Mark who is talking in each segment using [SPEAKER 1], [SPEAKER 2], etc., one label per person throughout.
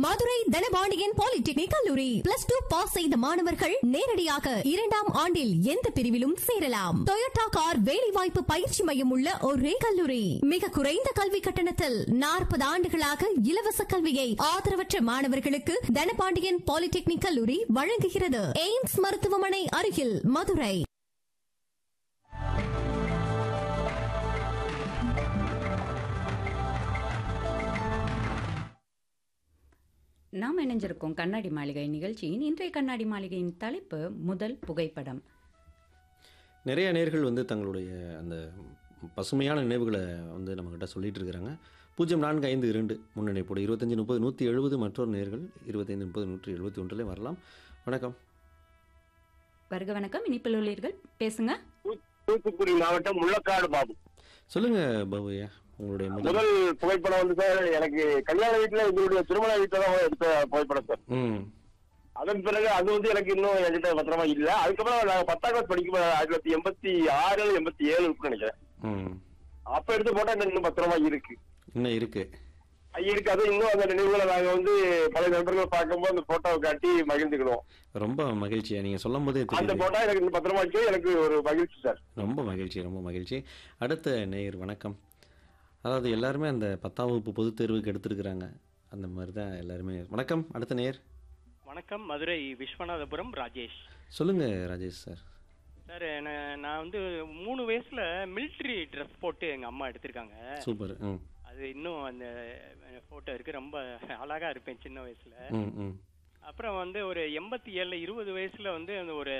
[SPEAKER 1] Madurai Dhanapandian polytechnic கல்லூரி plus two pass செய்த மாணவர்கள் நேரடியாக இரண்டாம் ஆண்டில் எந்த பிரிவிலும் சேரலாம் டொயோட்டா கார் வேலைவாய்ப்பு பயிற்சி மையம் உள்ள ஒரே கல்லூரி மிக குறைந்த கல்வி கட்டணத்தில் நாற்பது ஆண்டுகளாக இலவச கல்வியை ஆதரவற்ற மாணவர்களுக்கு தனபாண்டியன் பாலிடெக்னிக் கல்லூரி வழங்குகிறது எய்ம்ஸ் மருத்துவமனை அருகில் மதுரை
[SPEAKER 2] நாம் இணைஞ்சிருக்கோம் கண்ணாடி மாளிகை நிகழ்ச்சியின் இன்றைய கண்ணாடி மாளிகையின் தலைப்பு முதல் புகைப்படம்
[SPEAKER 3] நிறைய நேர்கள் வந்து தங்களுடைய அந்த பசுமையான நினைவுகளை வந்து நம்மக்கிட்ட சொல்லிட்டு இருக்கிறாங்க பூஜ்ஜியம் நான்கு ஐந்து இரண்டு முன்னணிப்போடு இருபத்தஞ்சி முப்பது நூற்றி எழுபது மற்றொரு நேர்கள் இருபத்தைந்து முப்பது நூற்றி எழுபத்தி ஒன்றிலே வரலாம் வணக்கம்
[SPEAKER 2] வருக வணக்கம் இனிப்பில் உள்ளீர்கள் பேசுங்க
[SPEAKER 4] தூத்துக்குடி மாவட்டம் முள்ளக்காடு பாபு
[SPEAKER 3] சொல்லுங்கள் பாபுயா உங்களுடைய முதல்
[SPEAKER 4] முதல் புகைப்படம் வந்து சார் எனக்கு கல்யாண வீட்டுல எங்களுடைய திருமண வீட்டுல தான் எடுத்த புகைப்படம் சார்
[SPEAKER 3] ம்
[SPEAKER 4] அதன் பிறகு அது வந்து எனக்கு இன்னும் என்கிட்ட பத்திரமா இல்ல அதுக்கப்புறம் நான் பத்தாம் கிளாஸ் படிக்கும் போது ஆயிரத்தி தொள்ளாயிரத்தி எண்பத்தி ஆறு எண்பத்தி ஏழு இருக்குன்னு நினைக்கிறேன்
[SPEAKER 3] ம்
[SPEAKER 4] அப்ப எடுத்து போட்டா எனக்கு இன்னும் பத்திரமா இருக்கு
[SPEAKER 3] இன்னும் இருக்கு
[SPEAKER 4] அது இருக்கு அது இன்னும் அந்த நினைவுகளை நாங்க வந்து பல நண்பர்கள் பார்க்கும்போது அந்த போட்டோவை காட்டி மகிழ்ந்துக்கிடுவோம்
[SPEAKER 3] ரொம்ப மகிழ்ச்சியா நீங்கள் சொல்லும் போதே
[SPEAKER 4] அந்த
[SPEAKER 3] தெரியுது
[SPEAKER 4] போட்டோ எனக்கு இன்னும் பத்திரமா இருக்கு எனக்கு ஒரு மகிழ்ச்சி சார்
[SPEAKER 3] ரொம்ப மகிழ்ச்சி ரொம்ப மகிழ்ச்சி அடுத்த நேயர் வணக்கம் அதாவது எல்லாருமே அந்த பத்தாம் வகுப்பு பொதுத் தேர்வுக்கு எடுத்திருக்கிறாங்க அந்த மாதிரி தான் எல்லாருமே வணக்கம் அடுத்த நேயர்
[SPEAKER 5] வணக்கம் மதுரை விஸ்வநாதபுரம் ராஜேஷ்
[SPEAKER 3] சொல்லுங்க ராஜேஷ் சார்
[SPEAKER 5] சார் என்ன- நான் வந்து மூணு வயசுல மிலிட்ரி ட்ரெஸ் போட்டு எங்க அம்மா எடுத்திருக்காங்க
[SPEAKER 3] சூப்பர் ம்
[SPEAKER 5] அது இன்னும் அந்த போட்டோ இருக்கு ரொம்ப அழகா இருப்பேன் சின்ன வயசுல
[SPEAKER 3] ம் ம்
[SPEAKER 5] அப்புறம் வந்து ஒரு எண்பத்தி ஏழுல இருபது வயசுல வந்து அந்த ஒரு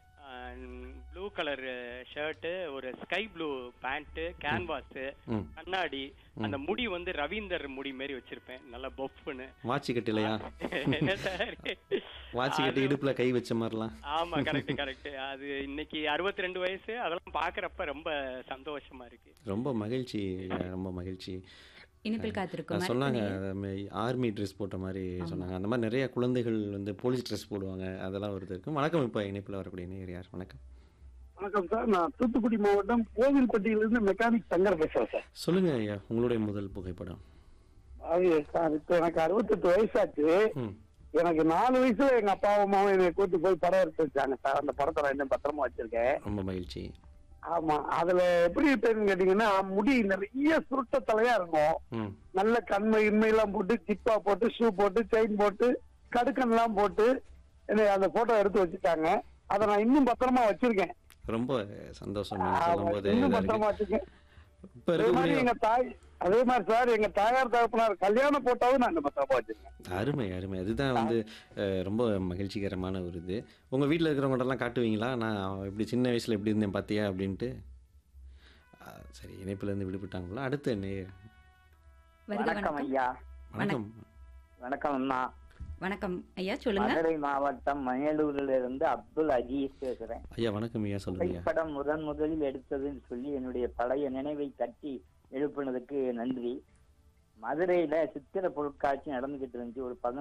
[SPEAKER 5] ப்ளூ கலர் ஷர்ட்டு ஒரு ஸ்கை ப்ளூ பேண்ட்டு கேன்வாஸ்
[SPEAKER 3] ம்
[SPEAKER 5] கண்ணாடி அந்த முடி வந்து ரவீந்தர் முடி மாதிரி வச்சிருப்பேன் நல்லா பொஃப்னு
[SPEAKER 3] வாட்சி கட்டிலையா
[SPEAKER 5] என்ன சார்
[SPEAKER 3] வாட்சி கட்டி
[SPEAKER 5] அது-
[SPEAKER 3] இடுப்புல கை வச்ச மாதிரிலாம்
[SPEAKER 5] ஆமா கரெக்ட் கரெக்ட் அது இன்னைக்கு 62 ரெண்டு வயசு அதெல்லாம் பாக்குறப்ப ரொம்ப சந்தோஷமா இருக்கு
[SPEAKER 3] ரொம்ப மகிழ்ச்சி ஐயா, ரொம்ப மகிழ்ச்சி
[SPEAKER 2] இனிப்பில் காத்திருக்கும்
[SPEAKER 3] அது
[SPEAKER 2] அடுத்த
[SPEAKER 3] சொன்னாங்க
[SPEAKER 2] நேயர்.
[SPEAKER 3] ஆர்மி ட்ரெஸ் போட்ட மாதிரி சொன்னாங்க அந்த மாதிரி நிறைய குழந்தைகள் வந்து போலீஸ் ட்ரெஸ் போடுவாங்க அதெல்லாம் ஒருத்தர் இருக்கும் வணக்கம் இப்போ இணைப்பில் வரக்கூடிய நேயர் யார் வணக்கம்
[SPEAKER 6] வணக்கம் சார் நான் தூத்துக்குடி மாவட்டம் கோவில்பட்டியிலிருந்து மெக்கானிக் சங்கர் பேசுறேன் சார்
[SPEAKER 3] சொல்லுங்க ஐயா உங்களுடைய முதல் புகைப்படம்
[SPEAKER 6] அது சார் இப்போ எனக்கு அறுபத்தெட்டு வயசாச்சு
[SPEAKER 3] ம்
[SPEAKER 6] எனக்கு நாலு வயசுல எங்க அப்பாவும் அம்மாவும் என்னை கூட்டு போய் படம் எடுத்து வச்சாங்க சார் அந்த படத்தை நான் இன்னும் பத்திரமா வச்சிருக்கேன்
[SPEAKER 3] ரொம்ப மகிழ்ச்சி
[SPEAKER 6] ஆமா அதுல எப்படி இருப்பேன்னு கேட்டீங்கன்னா முடி நிறைய சுருட்ட தலையா இருக்கும்
[SPEAKER 3] ம்
[SPEAKER 6] நல்ல கண்மை இன்மை எல்லாம் போட்டு ஜிப்பா போட்டு ஷூ போட்டு செயின் போட்டு கடுக்கன் எல்லாம் போட்டு என்னை அந்த போட்டோ எடுத்து வச்சுட்டாங்க அதை நான் இன்னும் பத்திரமா வச்சிருக்கேன்
[SPEAKER 3] ரொம்ப சந்தோஷம் நீங்க
[SPEAKER 6] ஆமா,
[SPEAKER 3] சொல்லும் போதே
[SPEAKER 6] இன்னும்
[SPEAKER 3] இதா
[SPEAKER 6] பத்திரமா
[SPEAKER 3] இருக்கு
[SPEAKER 6] வச்சிருக்கேன்
[SPEAKER 3] இப்போ
[SPEAKER 6] அதே மாதிரி
[SPEAKER 3] இருக்கக்கூடிய
[SPEAKER 6] எங்க தாய் அதே மாதிரி சார் எங்க தாயார் தகப்பனார் கல்யாண போட்டோவும் நான் இந்த பத்திரமா வச்சிருக்கேன்
[SPEAKER 3] அருமை அருமை அதுதான் வந்து அஹ், ரொம்ப மகிழ்ச்சிகரமான ஒரு இது உங்கள் வீட்டில் இருக்கிறவங்கள்ட்டலாம் காட்டுவீங்களா நான் இப்படி சின்ன வயசில் எப்படி இருந்தேன் பார்த்தியா அப்படின்ட்டு அஹ், சரி இணைப்புலேருந்து விடுபட்டாங்களா அடுத்த நேர்
[SPEAKER 2] வருக
[SPEAKER 7] வணக்கம்
[SPEAKER 2] வணக்கம்
[SPEAKER 7] ஐயா
[SPEAKER 3] வணக்கம்
[SPEAKER 7] வணக்கம் அண்ணா
[SPEAKER 2] வணக்கம் ஐயா சொல்லுங்க
[SPEAKER 7] மதுரை மாவட்டம் மணியலூரில் இருந்து அப்துல் அஜீஸ் பேசுறேன்
[SPEAKER 3] ஐயா வணக்கம் ஐயா சொல்லுங்க ஐயா
[SPEAKER 7] புகைப்படம் முதன் முதலில் எடுத்ததுன்னு சொல்லி என்னுடைய பழைய நினைவை தட்டி எழுப்பினதுக்கு நன்றி மதுரையில சித்திர பொருட்காட்சி நடந்துகிட்டு இருந்துச்சு ஒரு பதினொன்று